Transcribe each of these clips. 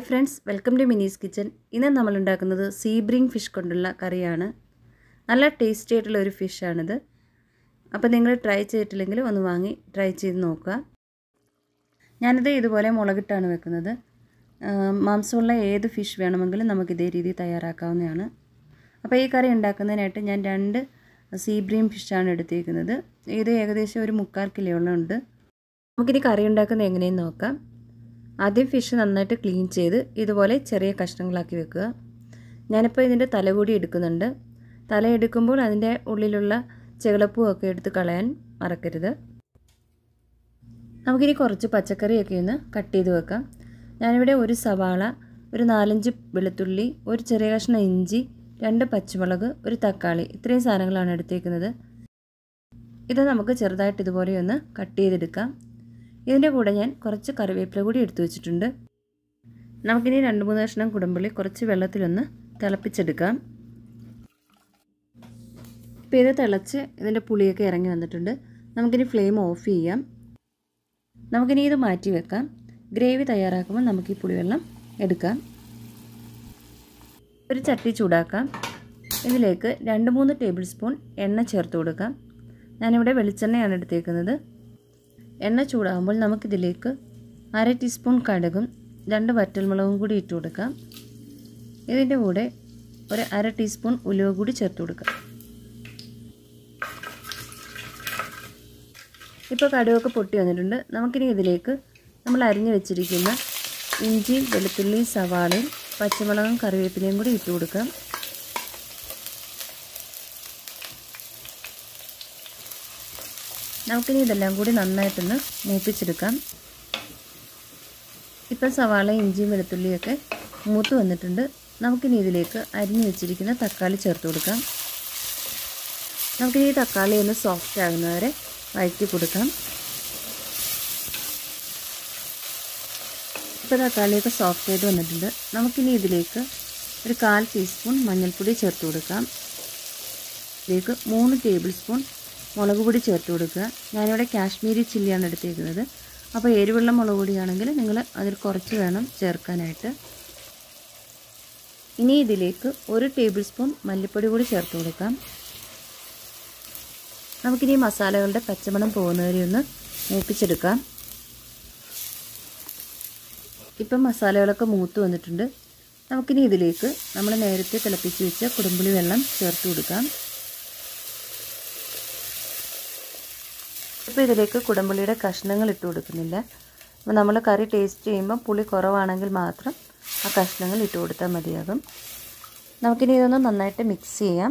friends welcome to Mini's kitchen ഇന്ന് നമ്മൾ ഉണ്ടാക്കുന്നത് സീബ്രിങ് ഫിഷ് കൊണ്ടുള്ള കറിയാണ് നല്ല ടേസ്റ്റി ആയിട്ടുള്ള ഒരു ഫിഷാണിത് അപ്പോൾ നിങ്ങൾ ട്രൈ ചെയ്തിട്ടില്ലെങ്കിൽ ഒന്ന് വാങ്ങി ട്രൈ ചെയ്ത് നോക്കുക ഞാനിത് ഇതുപോലെ മുളകിട്ടാണ് വെക്കുന്നത് ആ, മാംസമുള്ള ഏത് ഫിഷ് വേണമെങ്കിലും നമുക്ക് ഇതേ രീതിയിൽ തയ്യാറാക്കാവുന്നതാണ് അപ്പോൾ ഈ കറി ഉണ്ടാക്കുന്നതിനായിട്ട് ഞാൻ രണ്ട് സീബ്രീം ഫിഷാണ് എടുത്തിരിക്കുന്നത് ഇത് ഏകദേശം ഒരു മുക്കാൽ കിലോയോളം ഉണ്ട് നമുക്കിനി കറി ഉണ്ടാക്കുന്നത് എങ്ങനെയെന്ന് നോക്കാം ആദ്യം ഫിഷ് നന്നായിട്ട് ക്ലീൻ ചെയ്ത് ഇതുപോലെ ചെറിയ കഷ്ണങ്ങളാക്കി വെക്കുക ഞാനിപ്പോൾ ഇതിൻ്റെ തല കൂടി എടുക്കുന്നുണ്ട് തല എടുക്കുമ്പോൾ അതിൻ്റെ ഉള്ളിലുള്ള ചെകളപ്പൂവൊക്കെ എടുത്ത് കളയാൻ മറക്കരുത് നമുക്കിനി കുറച്ച് പച്ചക്കറിയൊക്കെ ഒന്ന് കട്ട് ചെയ്ത് വെക്കാം ഞാനിവിടെ ഒരു സവാള ഒരു നാലഞ്ച് വെളുത്തുള്ളി ഒരു ചെറിയ കഷ്ണം ഇഞ്ചി രണ്ട് പച്ചമുളക് ഒരു തക്കാളി ഇത്രയും സാധനങ്ങളാണ് എടുത്തേക്കുന്നത് ഇത് നമുക്ക് ചെറുതായിട്ട് ഇതുപോലെ ഒന്ന് കട്ട് ചെയ്തെടുക്കാം ഇതിൻ്റെ കൂടെ ഞാൻ കുറച്ച് കറിവേപ്പില കൂടി എടുത്തു വെച്ചിട്ടുണ്ട് നമുക്കിനി രണ്ട് മൂന്ന് കഷ്ണം കുടമ്പുള്ളി കുറച്ച് വെള്ളത്തിലൊന്ന് തിളപ്പിച്ചെടുക്കാം ഇപ്പോൾ ഇത് തിളച്ച് ഇതിൻ്റെ പുളിയൊക്കെ ഇറങ്ങി വന്നിട്ടുണ്ട് നമുക്കിനി ഫ്ലെയിം ഓഫ് ചെയ്യാം നമുക്കിനി ഇത് മാറ്റി വെക്കാം ഗ്രേവി തയ്യാറാക്കുമ്പോൾ നമുക്ക് ഈ പുളിവെള്ളം എടുക്കാം ഒരു ചട്ടി ചൂടാക്കാം ഇതിലേക്ക് രണ്ട് മൂന്ന് ടേബിൾ സ്പൂൺ എണ്ണ ചേർത്ത് കൊടുക്കാം ഞാനിവിടെ വെളിച്ചെണ്ണയാണ് എടുത്തേക്കുന്നത് എണ്ണ ചൂടാകുമ്പോൾ നമുക്കിതിലേക്ക് അര ടീസ്പൂൺ കടുകും രണ്ട് വറ്റൽമുളകും കൂടി ഇട്ട് കൊടുക്കാം ഇതിൻ്റെ കൂടെ ഒരു അര ടീസ്പൂൺ ഉലുവ കൂടി ചേർത്ത് കൊടുക്കാം ഇപ്പോൾ കടുകൊക്കെ പൊട്ടി വന്നിട്ടുണ്ട് നമുക്കിനി ഇതിലേക്ക് നമ്മൾ അരിഞ്ഞു വെച്ചിരിക്കുന്ന ഇഞ്ചിയും വെളുത്തുള്ളിയും സവാളയും പച്ചമുളകും കറിവേപ്പിലയും കൂടി ഇട്ട് കൊടുക്കാം നമുക്കിനി ഇതെല്ലാം കൂടി നന്നായിട്ടൊന്ന് മൂപ്പിച്ചെടുക്കാം ഇപ്പം സവാള ഇഞ്ചിയും വെളുത്തുള്ളിയൊക്കെ മൂത്ത് വന്നിട്ടുണ്ട് നമുക്കിനി ഇതിലേക്ക് അരിഞ്ഞു വെച്ചിരിക്കുന്ന തക്കാളി ചേർത്ത് കൊടുക്കാം നമുക്കിനി ഈ തക്കാളി ഒന്ന് സോഫ്റ്റ് ആകുന്നവരെ വഴറ്റി കൊടുക്കാം ഇപ്പോൾ തക്കാളിയൊക്കെ സോഫ്റ്റ് ആയിട്ട് വന്നിട്ടുണ്ട് നമുക്കിനി ഇതിലേക്ക് ഒരു കാൽ ടീസ്പൂൺ മഞ്ഞൾപ്പൊടി ചേർത്ത് കൊടുക്കാം ഇതിലേക്ക് മൂന്ന് ടേബിൾ സ്പൂൺ മുളക് പൊടി ചേർത്ത് കൊടുക്കുക ഞാനിവിടെ കാശ്മീരി ചില്ലിയാണ് എടുത്തേക്കുന്നത് അപ്പോൾ എരിവുള്ള മുളക് പൊടിയാണെങ്കിൽ നിങ്ങൾ അതിൽ കുറച്ച് വേണം ചേർക്കാനായിട്ട് ഇനി ഇതിലേക്ക് ഒരു ടേബിൾ സ്പൂൺ മല്ലിപ്പൊടി കൂടി ചേർത്ത് കൊടുക്കാം നമുക്കിനി മസാലകളുടെ പച്ചമണം പോകുന്നവരെ ഒന്ന് മൂപ്പിച്ചെടുക്കാം ഇപ്പം മസാലകളൊക്കെ മൂത്ത് വന്നിട്ടുണ്ട് നമുക്കിനി ഇതിലേക്ക് നമ്മൾ നേരത്തെ തിളപ്പിച്ച് വെച്ച കുടമ്പുളി വെള്ളം ചേർത്ത് കൊടുക്കാം ഇപ്പോൾ ഇതിലേക്ക് കുടമ്പുള്ളിയുടെ കഷ്ണങ്ങൾ ഇട്ട് കൊടുക്കുന്നില്ല അപ്പോൾ നമ്മൾ കറി ടേസ്റ്റ് ചെയ്യുമ്പോൾ പുളി കുറവാണെങ്കിൽ മാത്രം ആ കഷ്ണങ്ങൾ ഇട്ട് കൊടുത്താൽ മതിയാകും നമുക്കിനി ഇതൊന്ന് നന്നായിട്ട് മിക്സ് ചെയ്യാം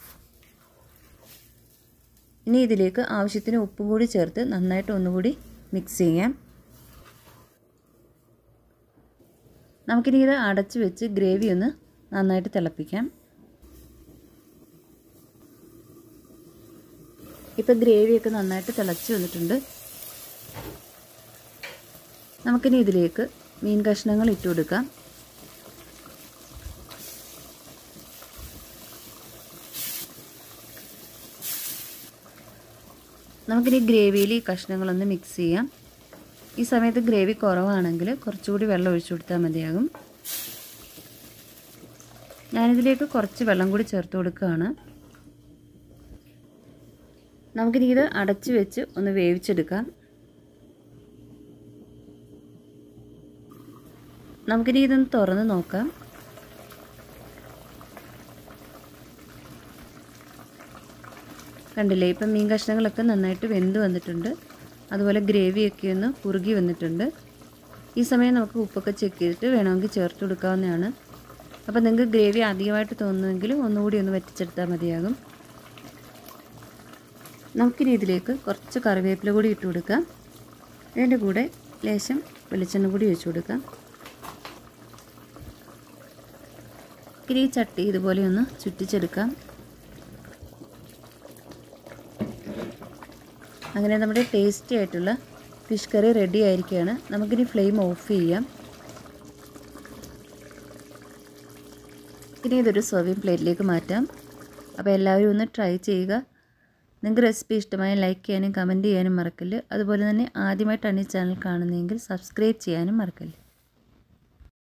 ഇനി ഇതിലേക്ക് ആവശ്യത്തിന് ഉപ്പും കൂടി ചേർത്ത് നന്നായിട്ട് ഒന്നുകൂടി മിക്സ് ചെയ്യാം നമുക്കിനി ഇത് അടച്ച് വെച്ച് ഗ്രേവി ഒന്ന് നന്നായിട്ട് തിളപ്പിക്കാം ഇപ്പോൾ ഗ്രേവിയൊക്കെ നന്നായിട്ട് തിളച്ച് വന്നിട്ടുണ്ട് നമുക്കിനി ഇതിലേക്ക് മീൻ കഷ്ണങ്ങൾ ഇട്ട് കൊടുക്കാം നമുക്കിനി ഗ്രേവിയിൽ ഈ കഷ്ണങ്ങളൊന്ന് മിക്സ് ചെയ്യാം ഈ സമയത്ത് ഗ്രേവി കുറവാണെങ്കിൽ കുറച്ചുകൂടി വെള്ളം ഒഴിച്ചു കൊടുത്താൽ മതിയാകും ഞാനിതിലേക്ക് കുറച്ച് വെള്ളം കൂടി ചേർത്ത് കൊടുക്കുകയാണ് നമുക്കിനി ഇത് അടച്ചു വെച്ച് ഒന്ന് വേവിച്ചെടുക്കാം നമുക്കിനി ഇതൊന്ന് തുറന്ന് നോക്കാം കണ്ടില്ലേ ഇപ്പം മീൻ കഷ്ണങ്ങളൊക്കെ നന്നായിട്ട് വെന്ത് വന്നിട്ടുണ്ട് അതുപോലെ ഗ്രേവിയൊക്കെ ഒന്ന് കുറുകി വന്നിട്ടുണ്ട് ഈ സമയം നമുക്ക് ഉപ്പൊക്കെ ചെക്ക് ചെയ്തിട്ട് വേണമെങ്കിൽ ചേർത്ത് കൊടുക്കാവുന്നതാണ് അപ്പോൾ നിങ്ങൾക്ക് ഗ്രേവി അധികമായിട്ട് തോന്നുമെങ്കിൽ ഒന്നുകൂടി ഒന്ന് വറ്റിച്ചെടുത്താൽ മതിയാകും നമുക്കിനി ഇതിലേക്ക് കുറച്ച് കറിവേപ്പില കൂടി ഇട്ട് കൊടുക്കാം ഇതിൻ്റെ കൂടെ ലേശം വെളിച്ചെണ്ണ കൂടി ഒഴിച്ചു കൊടുക്കാം ഇനി ഈ ചട്ടി ഇതുപോലെ ഒന്ന് ചുറ്റിച്ചെടുക്കാം അങ്ങനെ നമ്മുടെ ടേസ്റ്റി ആയിട്ടുള്ള ഫിഷ് കറി റെഡി ആയിരിക്കുകയാണ് നമുക്കിനി ഫ്ലെയിം ഓഫ് ചെയ്യാം ഇനി ഇതൊരു സർവിങ് പ്ലേറ്റിലേക്ക് മാറ്റാം അപ്പോൾ എല്ലാവരും ഒന്ന് ട്രൈ ചെയ്യുക നിങ്ങൾക്ക് റെസിപ്പി ഇഷ്ടമായ ലൈക്ക് ചെയ്യാനും കമൻറ്റ് ചെയ്യാനും മറക്കല്ല് അതുപോലെ തന്നെ ആദ്യമായിട്ടാണ് ഈ ചാനൽ കാണുന്നതെങ്കിൽ സബ്സ്ക്രൈബ് ചെയ്യാനും മറക്കല്ല്